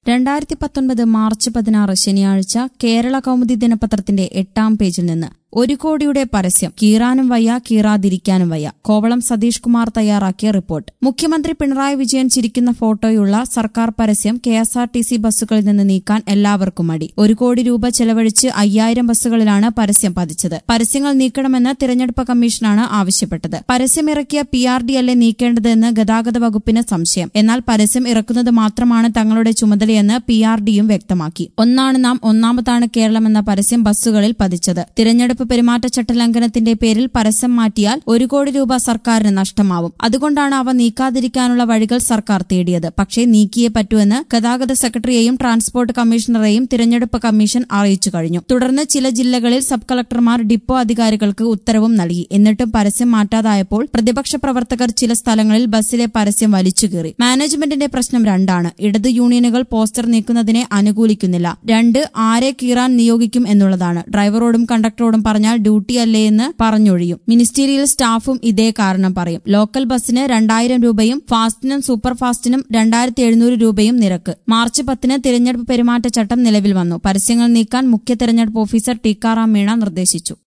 രണ്ടായിരത്തി പത്തൊൻപത് മാർച്ച് പതിനാറ് ശനിയാഴ്ച കേരള കൗമുദി ദിനപത്രത്തിന്റെ എട്ടാം പേജിൽ നിന്ന് ഒരു കോടിയുടെ പരസ്യം കീറാനും വയ്യ കീറാതിരിക്കാനും വയ്യ കോവളം സതീഷ് കുമാർ തയ്യാറാക്കിയ റിപ്പോർട്ട് മുഖ്യമന്ത്രി പിണറായി വിജയൻ ചിരിക്കുന്ന ഫോട്ടോയുള്ള സർക്കാർ പരസ്യം K S R T C ബസ്സുകളിൽ നിന്ന് നീക്കാൻ എല്ലാവർക്കും മടി ഒരു കോടി രൂപ ചെലവഴിച്ച് അയ്യായിരം ബസ്സുകളിലാണ് പരസ്യം പതിച്ചത് പരസ്യങ്ങൾ നീക്കണമെന്ന് തിരഞ്ഞെടുപ്പ് കമ്മീഷനാണ് ആവശ്യപ്പെട്ടത് പരസ്യം ഇറക്കിയ പി ആർ ഡി അല്ലേ നീക്കേണ്ടതെന്ന് ഗതാഗത വകുപ്പിന് സംശയം എന്നാൽ പരസ്യം ഇറക്കുന്നത് മാത്രമാണ് തങ്ങളുടെ ചുമതലയെന്ന് പി ആർ ഡിയും വ്യക്തമാക്കി ഒന്നാണ് നാം ഒന്നാമതാണ് കേരളം എന്ന പരസ്യം ബസ്സുകളിൽ പതിച്ചത് തിരഞ്ഞെടുപ്പ് പെരുമാറ്റച്ചട്ട ലംഘനത്തിന്റെ പേരിൽ പരസ്യം മാറ്റിയാൽ ഒരു കോടി രൂപ സർക്കാരിന് നഷ്ടമാവും അതുകൊണ്ടാണ് അവ നീക്കാതിരിക്കാനുള്ള വഴികൾ സർക്കാർ തേടിയത് പക്ഷേ നീക്കിയേ പറ്റൂവെന്ന് ഗതാഗത സെക്രട്ടറിയെയും ട്രാൻസ്പോർട്ട് കമ്മീഷണറെയും തിരഞ്ഞെടുപ്പ് കമ്മീഷൻ അറിയിച്ചു കഴിഞ്ഞു തുടർന്ന് ചില ജില്ലകളിൽ സബ് കളക്ടർമാർ ഡിപ്പോ അധികാരികൾക്ക് ഉത്തരവും നൽകി എന്നിട്ടും പരസ്യം മാറ്റാതായപ്പോൾ പ്രതിപക്ഷ പ്രവർത്തകർ ചില സ്ഥലങ്ങളിൽ ബസ്സിലെ പരസ്യം വലിച്ചുകീറി മാനേജ്മെന്റിന്റെ പ്രശ്നം രണ്ടാണ് ഇടത് യൂണിയനുകൾ പോസ്റ്റർ നീക്കുന്നതിനെ അനുകൂലിക്കുന്നില്ല രണ്ട് ആരെ കീറാൻ നിയോഗിക്കും എന്നുള്ളതാണ് ഡ്രൈവറോടും കണ്ടക്ടറോടും പറഞ്ഞാൽ ഡ്യൂട്ടി അല്ലേ എന്ന് പറഞ്ഞൊഴിയും മിനിസ്റ്റീരിയൽ സ്റ്റാഫും ഇതേ കാരണം പറയും ലോക്കൽ ബസ്സിന് രണ്ടായിരം രൂപയും ഫാസ്റ്റിനും സൂപ്പർ ഫാസ്റ്റിനും രണ്ടായിരത്തി എഴുന്നൂറ് രൂപയും നിരക്ക് മാർച്ച് പത്തിന് തിരഞ്ഞെടുപ്പ് പെരുമാറ്റച്ചട്ടം നിലവിൽ വന്നു പരസ്യങ്ങൾ നീക്കാൻ മുഖ്യ തെരഞ്ഞെടുപ്പ് ഓഫീസർ ടിക്കാറാം മീണ നിർദ്ദേശിച്ചു